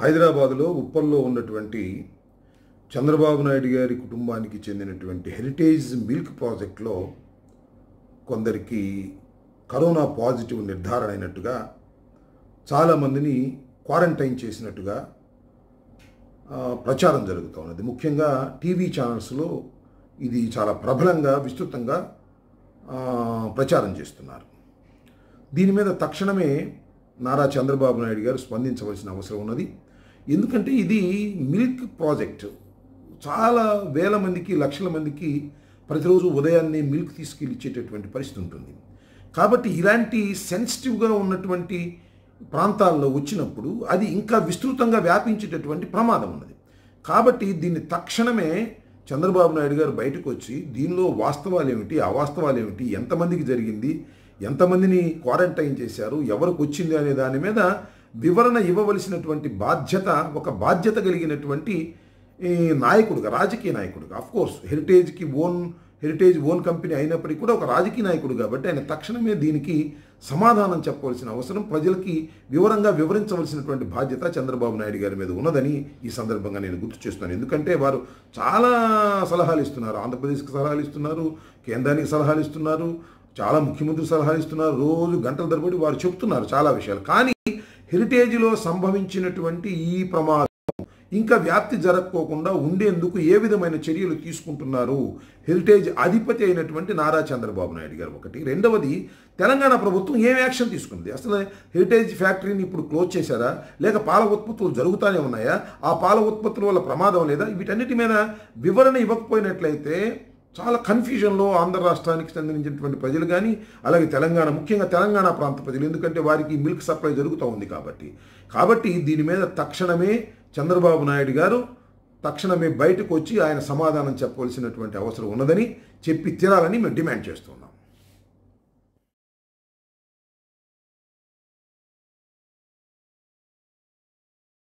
హైదరాబాదులో ఉప్పల్లో ఉన్నటువంటి చంద్రబాబు నాయుడు గారి కుటుంబానికి చెందినటువంటి హెరిటేజ్ మిల్క్ ప్రాజెక్ట్లో కొందరికి కరోనా పాజిటివ్ నిర్ధారణ అయినట్టుగా చాలామందిని క్వారంటైన్ చేసినట్టుగా ఆ, ప్రచారం జరుగుతూ ఉన్నది ముఖ్యంగా టీవీ ఛానల్స్లో ఇది చాలా ప్రబలంగా విస్తృతంగా ఆ, ప్రచారం చేస్తున్నారు దీని మీద తక్షణమే నారా చంద్రబాబు నాయుడు గారు స్పందించవలసిన అవసరం ఉన్నది ఎందుకంటే ఇది మిల్క్ ప్రాజెక్ట్ చాలా వేల మందికి లక్షల మందికి ప్రతిరోజు ఉదయాన్నే మిల్క్ తీసుకెళ్ళి ఇచ్చేటటువంటి పరిస్థితి ఉంటుంది కాబట్టి ఇలాంటి సెన్సిటివ్గా ఉన్నటువంటి ప్రాంతాల్లో వచ్చినప్పుడు అది ఇంకా విస్తృతంగా వ్యాపించేటటువంటి ప్రమాదం ఉన్నది కాబట్టి దీన్ని తక్షణమే చంద్రబాబు నాయుడు గారు బయటకు వచ్చి దీనిలో వాస్తవాలు ఏమిటి అవాస్తవాలు ఏమిటి ఎంతమందికి జరిగింది ఎంతమందిని క్వారంటైన్ చేశారు ఎవరికి వచ్చింది అనే దాని మీద వివరణ ఇవ్వవలసినటువంటి బాధ్యత ఒక బాధ్యత కలిగినటువంటి ఈ నాయకుడుగా రాజకీయ నాయకుడుగా అఫ్ కోర్స్ హెరిటేజ్కి ఓన్ హెరిటేజ్ ఓన్ కంపెనీ అయినప్పటికీ కూడా ఒక రాజకీయ నాయకుడు కాబట్టి ఆయన తక్షణమే దీనికి సమాధానం చెప్పవలసిన అవసరం ప్రజలకి వివరంగా వివరించవలసినటువంటి బాధ్యత చంద్రబాబు నాయుడు గారి మీద ఉన్నదని ఈ సందర్భంగా నేను గుర్తు చేస్తున్నాను ఎందుకంటే వారు చాలా సలహాలు ఇస్తున్నారు ఆంధ్రప్రదేశ్కి సలహాలు ఇస్తున్నారు కేంద్రానికి సలహాలు ఇస్తున్నారు చాలా ముఖ్యమంత్రి సలహాలు ఇస్తున్నారు రోజు గంటల తరబడి వారు చెప్తున్నారు చాలా విషయాలు కానీ హెరిటేజ్లో సంభవించినటువంటి ఈ ప్రమాదం ఇంకా వ్యాప్తి జరగకోకుండా ఉండేందుకు ఏ విధమైన చర్యలు తీసుకుంటున్నారు హెరిటేజ్ అధిపతి అయినటువంటి నారా చంద్రబాబు నాయుడు గారు ఒకటి రెండవది తెలంగాణ ప్రభుత్వం ఏం యాక్షన్ తీసుకుంది అసలు హెరిటేజ్ ఫ్యాక్టరీని ఇప్పుడు క్లోజ్ చేశారా లేక పాల ఉత్పత్తులు జరుగుతూనే ఉన్నాయా ఆ పాల ఉత్పత్తుల వల్ల ప్రమాదం లేదా వీటన్నిటి మీద వివరణ ఇవ్వకపోయినట్లయితే చాలా కన్ఫ్యూజన్లో ఆంధ్ర రాష్ట్రానికి సంబంధించినటువంటి ప్రజలు కానీ అలాగే తెలంగాణ ముఖ్యంగా తెలంగాణ ప్రాంత ప్రజలు ఎందుకంటే వారికి మిల్క్ సప్లై జరుగుతూ ఉంది కాబట్టి కాబట్టి దీని మీద తక్షణమే చంద్రబాబు నాయుడు గారు తక్షణమే బయటకు వచ్చి ఆయన సమాధానం చెప్పవలసినటువంటి అవసరం ఉన్నదని చెప్పి తీరాలని మేము డిమాండ్ చేస్తున్నాం